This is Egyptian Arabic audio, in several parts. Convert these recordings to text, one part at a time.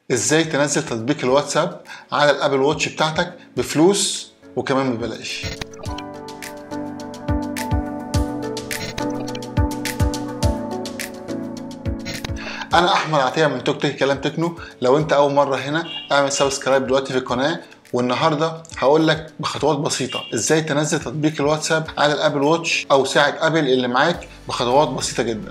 ازاي تنزل تطبيق الواتساب على الابل واتش بتاعتك بفلوس وكمان ببلاش انا احمد عطيه من توك توك كلام تكنو لو انت اول مره هنا اعمل سبسكرايب دلوقتي في القناه والنهارده هقول لك بخطوات بسيطه ازاي تنزل تطبيق الواتساب على الابل واتش او ساعه ابل اللي معاك بخطوات بسيطه جدا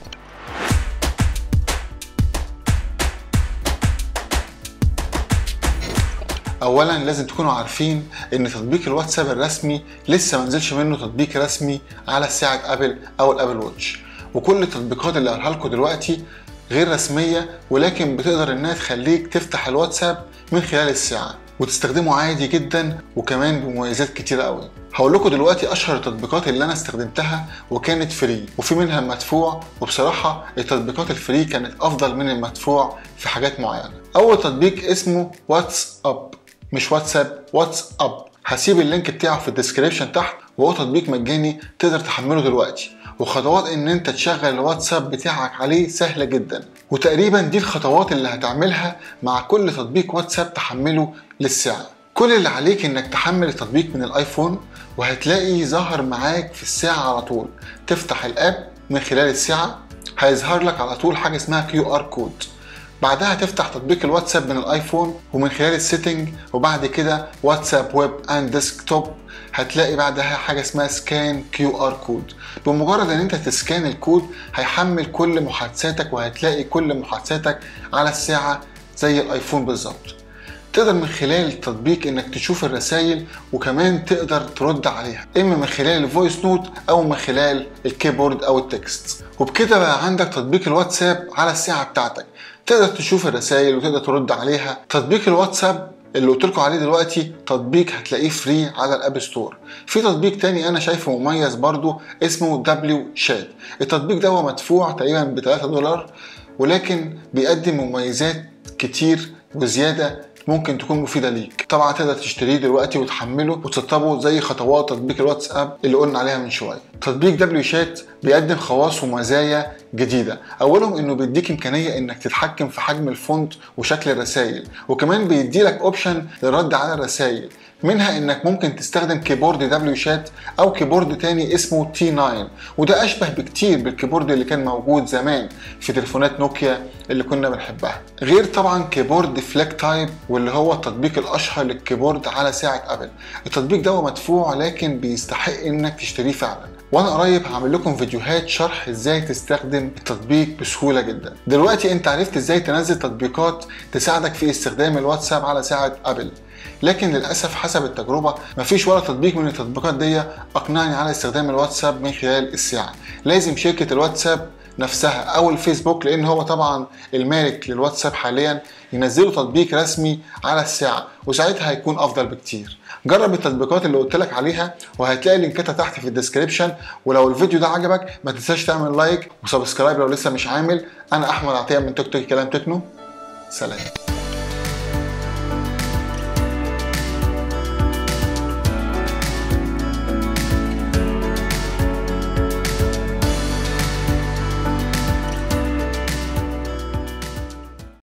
اولا لازم تكونوا عارفين ان تطبيق الواتساب الرسمي لسه ما نزلش منه تطبيق رسمي على ساعه ابل او الابل واتش وكل التطبيقات اللي هقولها لكم دلوقتي غير رسميه ولكن بتقدر انها تخليك تفتح الواتساب من خلال الساعه وتستخدمه عادي جدا وكمان بمميزات كتيره قوي هقول لكم دلوقتي اشهر التطبيقات اللي انا استخدمتها وكانت فري وفي منها مدفوع وبصراحه التطبيقات الفري كانت افضل من المدفوع في حاجات معينه اول تطبيق اسمه واتس اب مش واتساب واتس اب هسيب اللينك بتاعه في الديسكريبشن تحت وهو تطبيق مجاني تقدر تحمله دلوقتي وخطوات ان انت تشغل الواتساب بتاعك عليه سهله جدا وتقريبا دي الخطوات اللي هتعملها مع كل تطبيق واتساب تحمله للساعه كل اللي عليك انك تحمل التطبيق من الايفون وهتلاقي ظهر معاك في الساعه على طول تفتح الاب من خلال الساعه هيظهر لك على طول حاجه اسمها كيو ار كود بعدها تفتح تطبيق الواتساب من الايفون ومن خلال السيتنج وبعد كده واتساب ويب اند ديسكتوب هتلاقي بعدها حاجه اسمها سكان كيو ار كود بمجرد ان انت تسكان الكود هيحمل كل محادثاتك وهتلاقي كل محادثاتك على الساعه زي الايفون بالظبط تقدر من خلال التطبيق انك تشوف الرسائل وكمان تقدر ترد عليها اما من خلال الفويس نوت او من خلال الكيبورد او التكست وبكده بقى عندك تطبيق الواتساب على الساعه بتاعتك تقدر تشوف الرسائل وتقدر ترد عليها تطبيق الواتساب اللي قلت لكم عليه دلوقتي تطبيق هتلاقيه فري على الاب ستور في تطبيق تاني انا شايفه مميز برضو اسمه دبليو شات التطبيق ده هو مدفوع تقريبا ب 3 دولار ولكن بيقدم مميزات كتير وزياده ممكن تكون مفيده ليك طبعا تقدر تشتريه دلوقتي وتحمله وتسطبه زي خطوات تطبيق الواتساب اللي قلنا عليها من شويه تطبيق دبليو شات بيقدم خواص ومزايا جديده اولهم انه بيديك امكانيه انك تتحكم في حجم الفونت وشكل الرسائل وكمان بيدي لك اوبشن للرد على الرسائل منها انك ممكن تستخدم كيبورد دبليو شات او كيبورد تاني اسمه تي 9 وده اشبه بكتير بالكيبورد اللي كان موجود زمان في تليفونات نوكيا اللي كنا بنحبها غير طبعا كيبورد فليك تايب واللي هو التطبيق الاشهر للكيبورد على ساعه ابل التطبيق ده هو مدفوع لكن بيستحق انك تشتريه فعلا وانا قريب هعمل لكم فيديوهات شرح ازاي تستخدم التطبيق بسهوله جدا دلوقتي انت عرفت ازاي تنزل تطبيقات تساعدك في استخدام الواتساب على ساعه ابل لكن للاسف حسب التجربه مفيش ولا تطبيق من التطبيقات دي اقنعني على استخدام الواتساب من خلال الساعه لازم شركه الواتساب نفسها او الفيسبوك لان هو طبعا المالك للواتساب حاليا ينزلوا تطبيق رسمي على الساعه وساعتها هيكون افضل بكتير جرب التطبيقات اللي قلت لك عليها وهتلاقي لينكاتها تحت في الديسكريبشن ولو الفيديو ده عجبك ما تنساش تعمل لايك وسبسكرايب لو لسه مش عامل انا احمد عطيه من توك توك كلام تكنو سلام